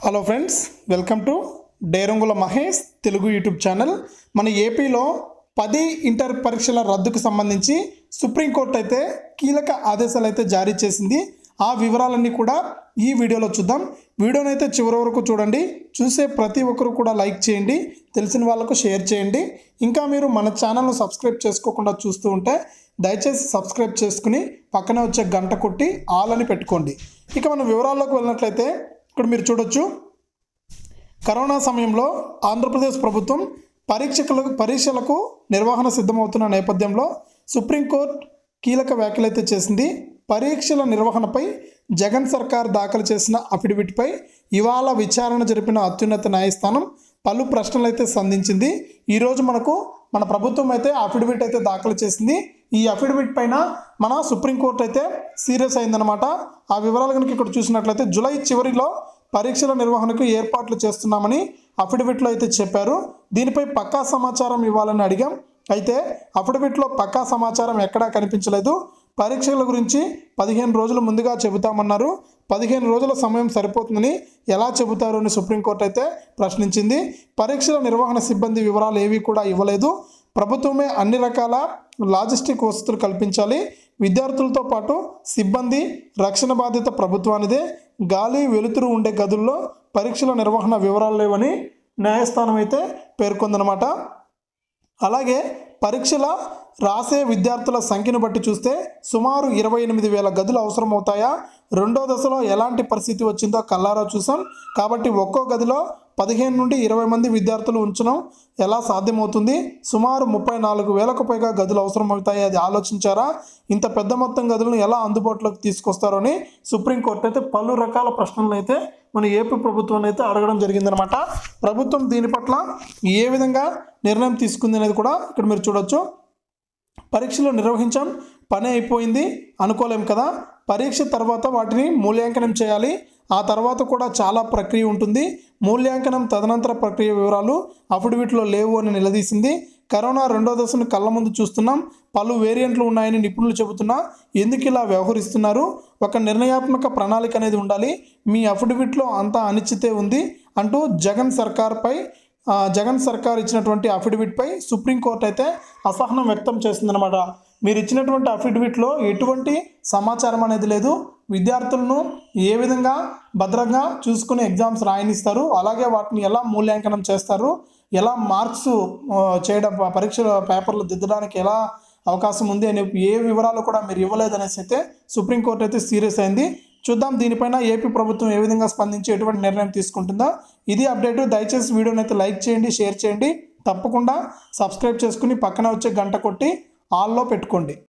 hello friends welcome to Derangula Mahesh Telugu YouTube channel మన ఏపీలో పది ఇంటర్ పరీక్షల రద్దుకు సంబంధించి సుప్రీంకోర్టు అయితే కీలక ఆదేశాలు అయితే జారీ చేసింది ఆ వివరాలన్నీ కూడా ఈ వీడియోలో చూద్దాం వీడియోనైతే చివరి వరకు చూడండి చూసే ప్రతి ఒక్కరు కూడా లైక్ చేయండి తెలిసిన వాళ్ళకు షేర్ చేయండి ఇంకా మీరు మన ఛానల్ను సబ్స్క్రైబ్ చేసుకోకుండా చూస్తూ ఉంటే దయచేసి సబ్స్క్రైబ్ చేసుకుని పక్కనే వచ్చే గంట కొట్టి ఆల్ అని పెట్టుకోండి ఇక మన వివరాల్లోకి వెళ్ళినట్లయితే ఇక్కడ మీరు చూడొచ్చు కరోనా సమయంలో ఆంధ్రప్రదేశ్ ప్రభుత్వం పరీక్షకులకు పరీక్షలకు నిర్వహణ సిద్ధమవుతున్న నేపథ్యంలో సుప్రీంకోర్టు కీలక వ్యాఖ్యలైతే చేసింది పరీక్షల నిర్వహణపై జగన్ సర్కార్ దాఖలు చేసిన అఫిడవిట్పై ఇవాళ విచారణ జరిపిన అత్యున్నత న్యాయస్థానం పలు ప్రశ్నలు అయితే సంధించింది ఈరోజు మనకు మన ప్రభుత్వం అయితే అఫిడవిట్ అయితే దాఖలు చేసింది ఈ అఫిడవిట్ పైన మన సుప్రీంకోర్టు అయితే సీరియస్ అయిందనమాట ఆ వివరాలు కనుక ఇక్కడ చూసినట్లయితే జూలై చివరిలో పరీక్షల నిర్వహణకు ఏర్పాట్లు చేస్తున్నామని అఫిడవిట్లో అయితే చెప్పారు దీనిపై పక్కా సమాచారం ఇవ్వాలని అడిగాం అయితే అఫిడవిట్లో పక్కా సమాచారం ఎక్కడా కనిపించలేదు పరీక్షల గురించి పదిహేను రోజులు ముందుగా చెబుతామన్నారు పదిహేను రోజుల సమయం సరిపోతుందని ఎలా చెబుతారు అని సుప్రీంకోర్టు అయితే ప్రశ్నించింది పరీక్షల నిర్వహణ సిబ్బంది వివరాలు ఏవి కూడా ఇవ్వలేదు ప్రభుత్వమే అన్ని రకాల లాజిస్టిక్ వసతులు కల్పించాలి విద్యార్థులతో పాటు సిబ్బంది రక్షణ బాధ్యత ప్రభుత్వానిదే గాలి వెలుతురు ఉండే గదుల్లో పరీక్షల నిర్వహణ వివరాలు లేవని న్యాయస్థానం అయితే పేర్కొందనమాట అలాగే పరీక్షల రాసే విద్యార్థుల సంఖ్యను బట్టి చూస్తే సుమారు ఇరవై ఎనిమిది వేల గదులు అవసరమవుతాయా రెండో దశలో ఎలాంటి పరిస్థితి వచ్చిందో కల్లారా చూసాం కాబట్టి ఒక్కో గదిలో పదిహేను నుండి ఇరవై మంది విద్యార్థులు ఉంచడం ఎలా సాధ్యమవుతుంది సుమారు ముప్పై నాలుగు వేలకు పైగా గదులు అవసరమవుతాయి అది ఆలోచించారా ఇంత పెద్ద మొత్తం గదులను ఎలా అందుబాటులోకి తీసుకొస్తారో అని సుప్రీంకోర్టు అయితే పలు రకాల ప్రశ్నలను అయితే మన ఏపీ ప్రభుత్వాన్ని అయితే అడగడం జరిగిందనమాట ప్రభుత్వం దీని పట్ల ఏ విధంగా నిర్ణయం తీసుకుంది అనేది కూడా ఇక్కడ మీరు చూడొచ్చు పరీక్షలు నిర్వహించాం పని అయిపోయింది అనుకోలేం కదా పరీక్ష తర్వాత వాటిని మూల్యాంకనం చేయాలి ఆ తర్వాత కూడా చాలా ప్రక్రియ ఉంటుంది మూల్యాంకనం తదనంతర ప్రక్రియ వివరాలు అఫిడవిట్లో లేవు అని నిలదీసింది కరోనా రెండో దశను కళ్ళ ముందు చూస్తున్నాం పలు వేరియంట్లు ఉన్నాయని నిపుణులు చెబుతున్నా ఎందుకు ఇలా వ్యవహరిస్తున్నారు ఒక నిర్ణయాత్మక ప్రణాళిక అనేది ఉండాలి మీ అఫిడవిట్లో అంతా అనిశ్చితే ఉంది అంటూ జగన్ సర్కార్పై ఆ, జగన్ సర్కార్ ఇచ్చినటువంటి అఫిడవిట్పై సుప్రీంకోర్టు అయితే అసహనం వ్యక్తం చేసిందనమాట మీరు ఇచ్చినటువంటి అఫిడవిట్లో ఎటువంటి సమాచారం అనేది లేదు విద్యార్థులను ఏ విధంగా భద్రంగా చూసుకుని ఎగ్జామ్స్ రాయనిస్తారు అలాగే వాటిని ఎలా మూల్యాంకనం చేస్తారు ఎలా మార్క్స్ ఆ, చేయడం పరీక్ష పేపర్లు దిద్దడానికి ఎలా అవకాశం ఉంది అనే ఏ వివరాలు కూడా మీరు ఇవ్వలేదనేసి అయితే సుప్రీంకోర్టు అయితే సీరియస్ అయింది చూద్దాం దీనిపైన ఏపీ ప్రభుత్వం ఏ విధంగా స్పందించి ఎటువంటి నిర్ణయం తీసుకుంటుందో ఇది అప్డేట్ దయచేసి వీడియోని అయితే లైక్ చేయండి షేర్ చేయండి తప్పకుండా సబ్స్క్రైబ్ చేసుకుని పక్కన వచ్చే గంట కొట్టి ఆల్లో పెట్టుకోండి